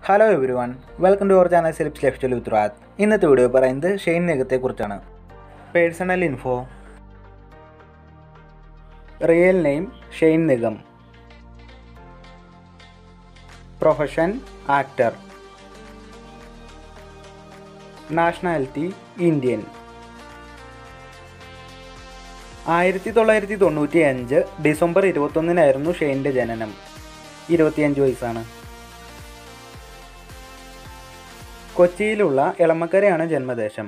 hello everyone welcome to our channel celebs lifestyle with റാത്ത് ഇന്നത്തെ video പറയുന്നത് ഷെയ്ൻ നിഗത്തെക്കുറിച്ചാണ് personal info real name Shane Nigam profession actor nationality Indian ആയിരത്തി തൊള്ളായിരത്തി തൊണ്ണൂറ്റി അഞ്ച് ഡിസംബർ ഇരുപത്തൊന്നിനായിരുന്നു ഷെയ്ൻ്റെ ജനനം ഇരുപത്തിയഞ്ച് വയസ്സാണ് കൊച്ചിയിലുള്ള എളമക്കരയാണ് ജന്മദേശം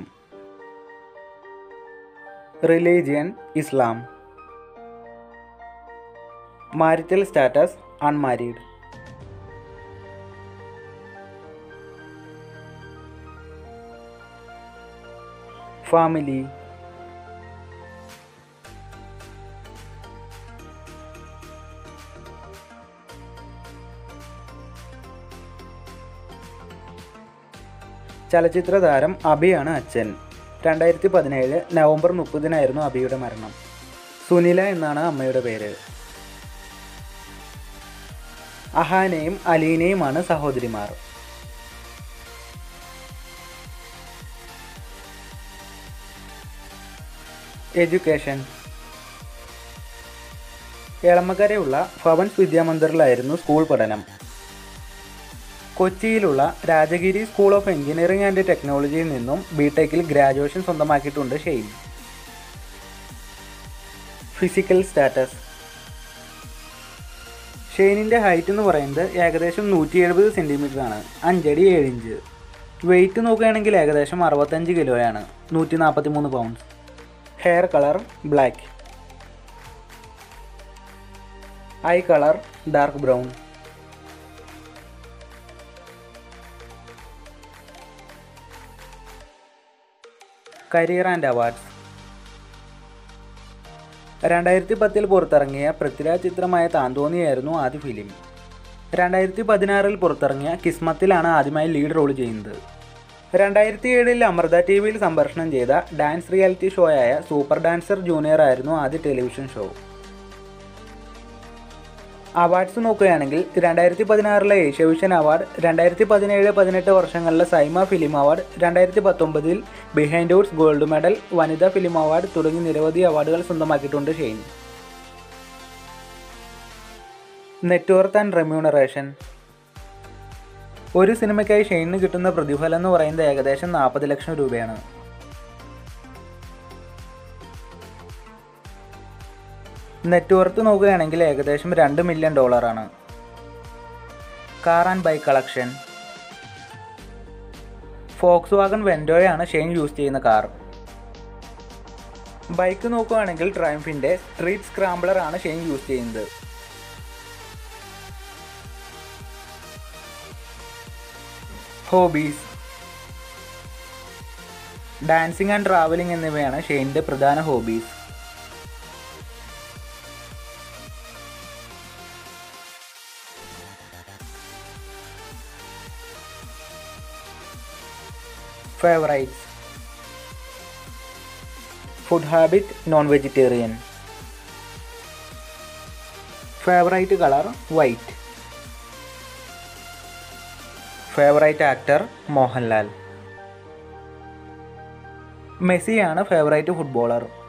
religion Islam marital status unmarried family ചലച്ചിത്ര താരം അഭിയാണ് അച്ഛൻ രണ്ടായിരത്തി പതിനേഴ് നവംബർ മുപ്പതിനായിരുന്നു അഭിയുടെ മരണം സുനില എന്നാണ് അമ്മയുടെ പേര് അഹാനയും അലീനയുമാണ് സഹോദരിമാർ എഡ്യൂക്കേഷൻ എളമക്കരയുള്ള ഭവൻസ് വിദ്യാമന്ദിറിലായിരുന്നു സ്കൂൾ പഠനം കൊച്ചിയിലുള്ള Rajagiri school of engineering and ടെക്നോളജിയിൽ നിന്നും ബിടെക്കിൽ ഗ്രാജുവേഷൻ സ്വന്തമാക്കിയിട്ടുണ്ട് ഷെയ്ൻ ഫിസിക്കൽ സ്റ്റാറ്റസ് ഷെയ്നിൻ്റെ ഹൈറ്റ് എന്ന് പറയുന്നത് ഏകദേശം നൂറ്റി എഴുപത് സെൻറ്റിമീറ്റർ ആണ് അഞ്ചടി ഏഴ് ഇഞ്ച് വെയിറ്റ് നോക്കുകയാണെങ്കിൽ ഏകദേശം അറുപത്തഞ്ച് കിലോയാണ് നൂറ്റി നാൽപ്പത്തി മൂന്ന് pounds hair colour black eye colour dark brown career and awards രണ്ടായിരത്തി പത്തിൽ പുറത്തിറങ്ങിയ പൃഥ്വിരാജ് ചിത്രമായ താന്തോന്നിയായിരുന്നു ആദ്യ ഫിലിം രണ്ടായിരത്തി പതിനാറിൽ പുറത്തിറങ്ങിയ കിസ്മത്തിലാണ് ആദ്യമായി ലീഡ് റോൾ ചെയ്യുന്നത് രണ്ടായിരത്തി ഏഴിൽ അമൃത ടി വിയിൽ സംപ്രേഷണം ചെയ്ത ഡാൻസ് റിയാലിറ്റി ഷോയായ സൂപ്പർ ഡാൻസർ ജൂനിയർ ആയിരുന്നു ആദ്യ ടെലിവിഷൻ ഷോ അവാർഡ്സ് നോക്കുകയാണെങ്കിൽ രണ്ടായിരത്തി പതിനാറിലെ ഏഷ്യാവിഷൻ അവാർഡ് രണ്ടായിരത്തി പതിനേഴ് പതിനെട്ട് വർഷങ്ങളിലെ സൈമ ഫിലിം അവാർഡ് രണ്ടായിരത്തി പത്തൊമ്പതിൽ Behindwoods gold medal Vanitha film award തുടങ്ങി നിരവധി അവാർഡുകൾ സ്വന്തമാക്കിയിട്ടുണ്ട് ഷെയ്ൻ നെറ്റ്വർത്ത് ആൻഡ് റെമ്യൂണറേഷൻ ഒരു സിനിമയ്ക്കായി ഷെയ്നിന് കിട്ടുന്ന പ്രതിഫലം എന്ന് പറയുന്നത് ഏകദേശം നാൽപ്പത് ലക്ഷം രൂപയാണ് നെറ്റ്വർത്ത് നോക്കുകയാണെങ്കിൽ ഏകദേശം രണ്ട് മില്യൺ ഡോളറാണ് car and bike collection Volkswagen വെൻഡോയാണ് ഷെയ്ൻ യൂസ് ചെയ്യുന്ന കാർ ബൈക്ക് നോക്കുകയാണെങ്കിൽ ട്രയംഫിൻ്റെ സ്ട്രീറ്റ് സ്ക്രാംബ്ലർ ആണ് ഷെയ്ൻ യൂസ് ചെയ്യുന്നത് ഹോബീസ് ഡാൻസിങ് ആൻഡ് ട്രാവലിംഗ് എന്നിവയാണ് ഷെയ്ൻ്റെ പ്രധാന hobbies favourites food habit non vegetarian favourite colour white favourite actor Mohanlal മെസ്സിയാണ് ഫേവറൈറ്റ് ഫുട്ബോളർ